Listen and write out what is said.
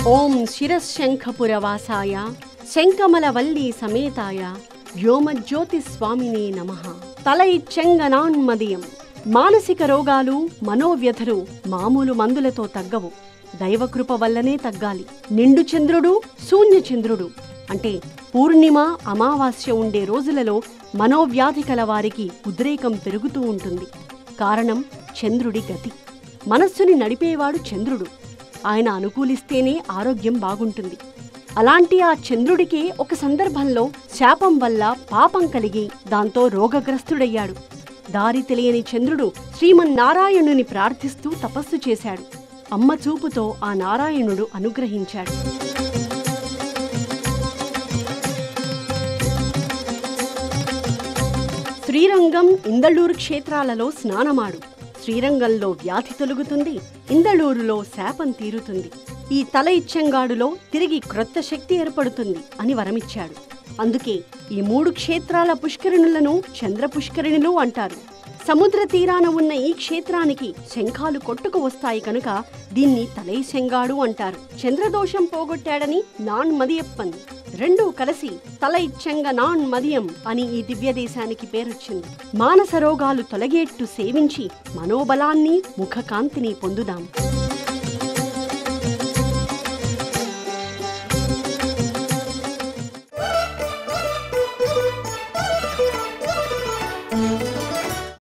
ఓం శిరశంఖపురవాసాయ శంఖమలవల్లి సమేతాయ వ్యోమజ్యోతి స్వామినే నమ తల ఇచ్చెంగనాన్మదియం మానసిక రోగాలు మనోవ్యధలు మామూలు మందులతో తగ్గవు దైవకృప వల్లనే తగ్గాలి నిండు చంద్రుడు శూన్య చంద్రుడు అంటే పూర్ణిమ అమావాస్య ఉండే రోజులలో మనోవ్యాధి కల వారికి ఉద్రేకం పెరుగుతూ ఉంటుంది కారణం చంద్రుడి గతి మనస్సుని నడిపేవాడు చంద్రుడు ఆయన అనుకూలిస్తేనే ఆరోగ్యం బాగుంటుంది అలాంటి ఆ చంద్రుడికే ఒక సందర్భంలో శాపం వల్ల పాపం కలిగి దాంతో రోగగ్రస్తుడయ్యాడు దారి తెలియని చంద్రుడు శ్రీమన్నారాయణుని ప్రార్థిస్తూ తపస్సు చేశాడు అమ్మ చూపుతో ఆ నారాయణుడు అనుగ్రహించాడు శ్రీరంగం ఇందళూరు క్షేత్రాలలో స్నానమాడు శ్రీరంగంలో వ్యాధి తొలుగుతుంది ఇందళూరులో శాపం తీరుతుంది ఈ తల ఇచ్చంగాడులో తిరిగి క్రొత్త శక్తి ఏర్పడుతుంది అని వరమిచ్చాడు అందుకే ఈ మూడు క్షేత్రాల పుష్కరిణులను చంద్ర పుష్కరిణులు అంటారు సముద్ర తీరాన ఉన్న ఈ క్షేత్రానికి శంఖాలు కొట్టుకు వస్తాయి కనుక దీన్ని తలై శంగాడు అంటారు చంద్రదోషం పోగొట్టాడని నాన్ మదియప్పన్ రెండూ కలిసి తల ఇచ్చంగ నాన్ మదియం అని ఈ దివ్య దేశానికి పేరొచ్చింది మానస రోగాలు తొలగేట్టు సేవించి మనోబలాన్ని ముఖకాంతిని పొందుదాం